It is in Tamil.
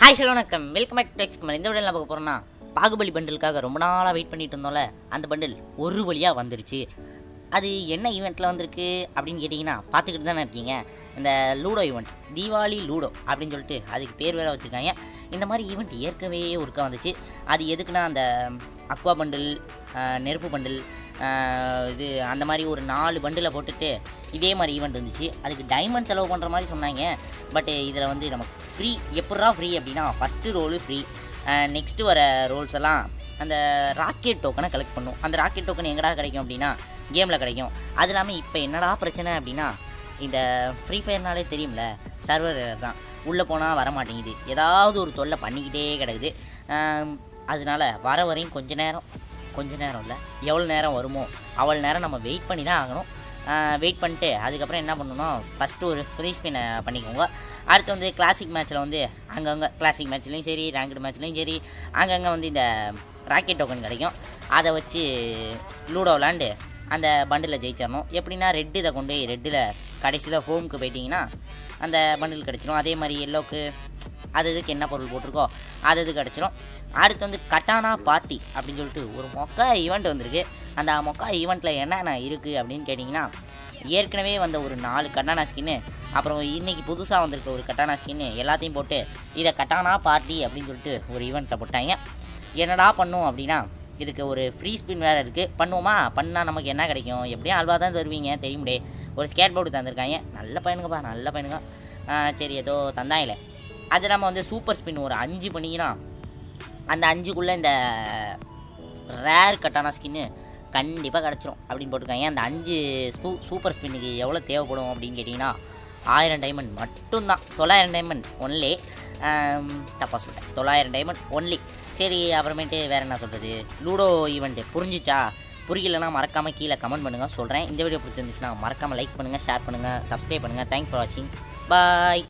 ஹாய் ஹலோ வணக்கம் வெல்கம் பேக் டு எக்ஸ்கமல் இந்த வீடியோ பார்க்க போகிறோம்னா பாகுபலி பண்டிலுக்காக ரொம்ப நாளாக வெயிட் பண்ணிட்டு இருந்தோம்ல அந்த பண்டில் ஒரு வழியாக வந்துருச்சு அது என்ன ஈவெண்ட்டில் வந்திருக்கு அப்படின்னு கேட்டிங்கன்னா பார்த்துக்கிட்டு தானே இருக்கீங்க இந்த லூடோ ஈவெண்ட் தீபாவளி லூடோ அப்படின்னு சொல்லிட்டு அதுக்கு பேர் வேறு வச்சுருக்காங்க இந்த மாதிரி ஈவெண்ட் ஏற்கனவே ஒருக்கா வந்துச்சு அது எதுக்குன்னா அந்த அக்வா பண்டில் ஆஹ், நெருப்பு பண்டில் ஆஹ், இது அந்த மாதிரி ஒரு நாலு பண்டிலை போட்டுட்டு இதே மாதிரி ஈவெண்ட் இருந்துச்சு அதுக்கு டைமண்ட் செலவு பண்ணுற மாதிரி சொன்னாங்க பட் இதில் வந்து நமக்கு ஃப்ரீ எப்பட்றா ஃப்ரீ அப்படின்னா ஃபஸ்ட்டு ரோலு ஃப்ரீ நெக்ஸ்ட்டு வர ரோல்ஸ் எல்லாம் அந்த ராக்கெட் டோக்கனை கலெக்ட் பண்ணும் அந்த ராக்கெட் டோக்கன் எங்கடா கிடைக்கும் அப்படின்னா கேமில் கிடைக்கும் அது இல்லாமல் இப்போ என்னடா பிரச்சனை அப்படின்னா இந்த ஃப்ரீ ஃபயர்னாலே தெரியும்ல சர்வர் தான் உள்ளே போனால் வர மாட்டேங்குது ஏதாவது ஒரு தொல்லை பண்ணிக்கிட்டே கிடக்குது ஆம், அதனால வர வரையும் கொஞ்ச நேரம் கொஞ்ச நேரம் இல்லை எவ்வளோ நேரம் வருமோ அவ்வளோ நேரம் நம்ம வெயிட் பண்ணி தான் ஆகணும் வெயிட் பண்ணிட்டு அதுக்கப்புறம் என்ன பண்ணணும் ஃபஸ்ட்டு ஒரு ஃப்ரீ ஸ்பின்னை பண்ணிக்கோங்க அடுத்து வந்து கிளாசிக் மேட்ச்சில் வந்து அங்கங்கே கிளாசிக் மேட்ச்லேயும் சரி ரேங்க்டு மேட்ச்லேயும் சரி அங்கங்கே வந்து இந்த ராக்கெட் டோக்கன் கிடைக்கும் அதை வச்சு லூடோ விளாண்டு அந்த பண்டில் ஜெயிச்சிடணும் எப்படின்னா ரெட்டு இதை கொண்டு ரெட்டில் கடைசியில் ஹோமுக்கு போயிட்டீங்கன்னா அந்த பண்டில் கிடச்சிரும் அதே மாதிரி எல்லோக்கு அது இதுக்கு என்ன பொருள் போட்டிருக்கோ அது இது கிடச்சிரும் அடுத்து வந்து கட்டானா பார்ட்டி அப்படின்னு சொல்லிட்டு ஒரு மொக்கா ஈவெண்ட் வந்திருக்கு அந்த மொக்கா ஈவெண்ட்டில் என்னென்ன இருக்குது அப்படின்னு கேட்டிங்கன்னா ஏற்கனவே வந்த ஒரு நாலு கட்டானா ஸ்கின்னு அப்புறம் இன்னைக்கு புதுசாக வந்திருக்க ஒரு கட்டானா ஸ்கின்னு எல்லாத்தையும் போட்டு இதை கட்டானா பார்ட்டி அப்படின்னு சொல்லிட்டு ஒரு ஈவெண்ட்டில் போட்டாங்க என்னடா பண்ணும் அப்படின்னா இதுக்கு ஒரு ஃப்ரீ ஸ்பின் வேறு இருக்குது பண்ணுவோமா பண்ணால் நமக்கு என்ன கிடைக்கும் எப்படியும் அல்வா தான் தருவீங்க தெரியும்டே ஒரு ஸ்கேட் போர்டு தந்திருக்காங்க நல்ல பையனுங்கப்பா நல்ல பையனுங்க ஆ, சரி ஏதோ தந்தாங்களே அது நம்ம வந்து சூப்பர் ஸ்பின் ஒரு அஞ்சு பண்ணிங்கன்னா அந்த அஞ்சுக்குள்ளே இந்த ரேர் கட்டான ஸ்கின்னு கண்டிப்பாக கிடச்சிரும் அப்படின்னு போட்டிருக்காங்க அந்த அஞ்சு ஸ்பூ சூப்பர் ஸ்பின்னுக்கு எவ்வளோ தேவைப்படும் அப்படின்னு கேட்டிங்கன்னா ஆயிரம் டைமண்ட் மட்டும்தான் தொள்ளாயிரம் டைமண்ட் ஒன்லி தப்பாக சொல்லிட்டேன் தொள்ளாயிரம் டைமண்ட் ஒன்லி சரி அப்புறமேட்டு வேறு என்ன சொல்கிறது லூடோ ஈவெண்ட்டு புரிஞ்சிச்சா புரியலன்னா மறக்காமல் கீழே கமெண்ட் பண்ணுங்கள் சொல்கிறேன் இந்த வீடியோ பிடிச்சிருந்துச்சுன்னா மறக்காமல் லைக் பண்ணுங்கள் ஷேர் பண்ணுங்கள் சப்ஸ்கிரைப் பண்ணுங்கள் தேங்க்ஸ் ஃபார் வாட்சிங் பாய்